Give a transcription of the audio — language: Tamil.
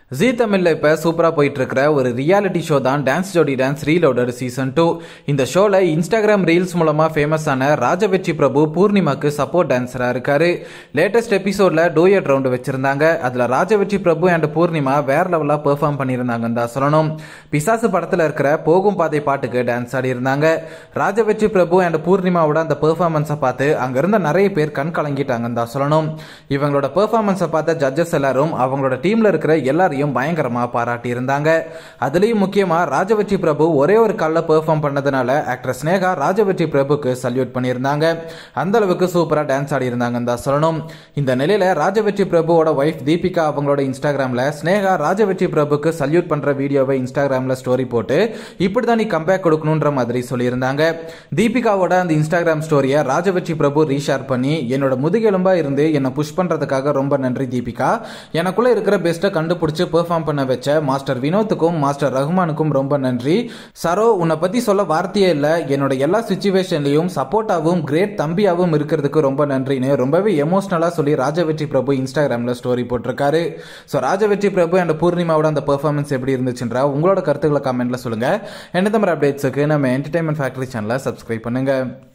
ஜீ தமிழ்ல இப்ப சூப்பரா போயிட்டு இருக்கிற ஒரு ரியாலிட்டி ஷோ தான் dance Jodi dance reloaded season two இந்த ஷோல இன்ஸ்டாகிராம் ரீல்ஸ் மூலமா ஃபேமஸ் ஆன ராஜவெற்றி பிரபு பூர்ணிமாக்கு சப்போர்ட் டான்சரா இருக்காரு லேட்டஸ்ட் எபிசோட்ல டூயட் ரவுண்ட் வச்சிருந்தாங்க அதுல ராஜவெற்றி பிரபு அண்ட் பூர்ணிமா வேற லெவலா பெர்ஃபார்ம் பண்ணியிருந்தாங்கன்னு தான் சொல்லணும் பிசாசு படத்துல இருக்கிற போகும் பாதை பாட்டுக்கு டான்ஸ் ஆடி இருந்தாங்க ராஜவெற்றி பிரபு அண்ட் பூர்ணிமாவோட அந்த பெர்ஃபார்மன்ஸை பார்த்து அங்க இருந்த நிறைய பேர் கண் கலங்கிட்டாங்கன்னு தான் சொல்லணும் இவங்களோட பெர்ஃபார்மன்ஸை பார்த்த ஜட்ஜஸ் எல்லாரும் அவங்களோட டீம்ல இருக்கிற எல்லாரையும் பயங்கரமா பாராட்டி இருந்தாங்க அதுலயும் முக்கியமா ராஜவெற்றி பிரபு ஒரே ஒரு காலில் பெர்ஃபார்ம் பண்ணதுனால ஆக்டர் ஸ்னேகா ராஜவெற்றி பிரபுக்கு சல்யூட் பண்ணியிருந்தாங்க அந்த அளவுக்கு சூப்பரா டான்ஸ் ஆடி இருந்தாங்கன்னு தான் சொல்லணும் இந்த நிலையில ராஜவெற்றி பிரபுவோட ஒய்ஃப் தீபிகா அவங்களோட இன்ஸ்டாகிராம்ல ஸ்னேகா ராஜவெற்றி பிரபுக்கு சல்யூட் பண்ற வீடியோவை இன்ஸ்டாகிராம்ல ஸ்டோரி போட்டு இப்படிதான் நீ கம்பேக் கொடுக்கணுன்ற மாதிரி சொல்லியிருந்தாங்க தீபிகாவோட அந்த இன்ஸ்டாகிராம் ஸ்டோரியை ராஜவெற்றி பிரபு ரீஷேர் பண்ணி என்னோட முதுகெலும்பா இருந்து என்னை புஷ் பண்றதுக்காக ரொம்ப நன்றி தீபிகா எனக்குள்ள இருக்கிற பெஸ்ட்டை கண்டுபிடிச்சு பெர்ஃபார்ம் பண்ண வச்ச மாஸ்டர் வினோத்துக்கும் மாஸ்டர் ரஹ்மானுக்கும் ரொம்ப நன்றி சரோ உன்னை பத்தி சொல்ல வார்த்தையே இல்லை என்னோட எல்லா சுச்சுவேஷன்லையும் சப்போர்ட்டாவும் கிரேட் தம்பியாவும் இருக்கிறதுக்கு ரொம்ப நன்றின்னு ரொம்பவே எமோஷனலா சொல்லி ராஜவெற்றி பிரபு இன்ஸ்டாகிராம்ல ஸ்டோரி போட்டிருக்காரு ஸோ ராஜவெற்றி பிரபு அண்ட் பூர்ணிமாவோட அந்த பெர்ஃபார்மன்ஸ் எப்படி இருந்துச்சுன்றா உங்களோட கருத்துக்களை கமெண்ட்ல சொல்லுங்க என்ன மாதிரி அப்டேட்ஸுக்கு நம்ம என்டர்டைன்மெண்ட் ஃபேக்டரி சேனலை சப்ஸ்கிரைப் பண்ணுங்க